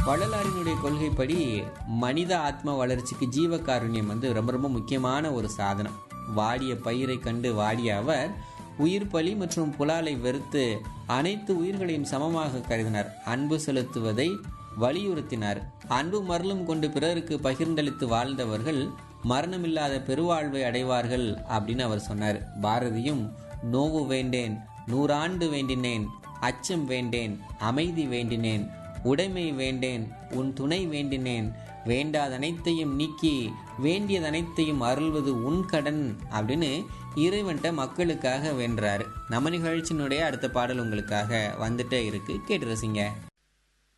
வள்ளலாரினுடைய கொள்கைப்படி மனித ஆத்ம வளர்ச்சிக்கு ஜீவகாருண்யம் வந்து ரொம்ப ரொம்ப முக்கியமான ஒரு சாதனம் வாடிய பயிரை கண்டு வாடிய அவர் உயிர் பலி மற்றும் புலாலை வெறுத்து அனைத்து உயிர்களையும் சமமாக கருதினார் அன்பு செலுத்துவதை வலியுறுத்தினார் அன்பு மருளும் கொண்டு பிறருக்கு பகிர்ந்தளித்து வாழ்ந்தவர்கள் மரணமில்லாத பெருவாழ்வை அடைவார்கள் அப்படின்னு அவர் சொன்னார் பாரதியும் நோவு வேண்டேன் நூறாண்டு வேண்டினேன் அச்சம் வேண்டேன் அமைதி வேண்டினேன் உடைமை வேண்டேன் உன் துணை வேண்டினேன் வேண்டாதனைத்தையும் நீக்கி வேண்டியதனைத்தையும் அருள்வது உன் கடன் அப்படின்னு இறைவன்ட்ட மக்களுக்காக வென்றாரு நம்ம நிகழ்ச்சியினுடைய அடுத்த பாடல் உங்களுக்காக வந்துட்டே இருக்கு கேட்டு ரசிங்க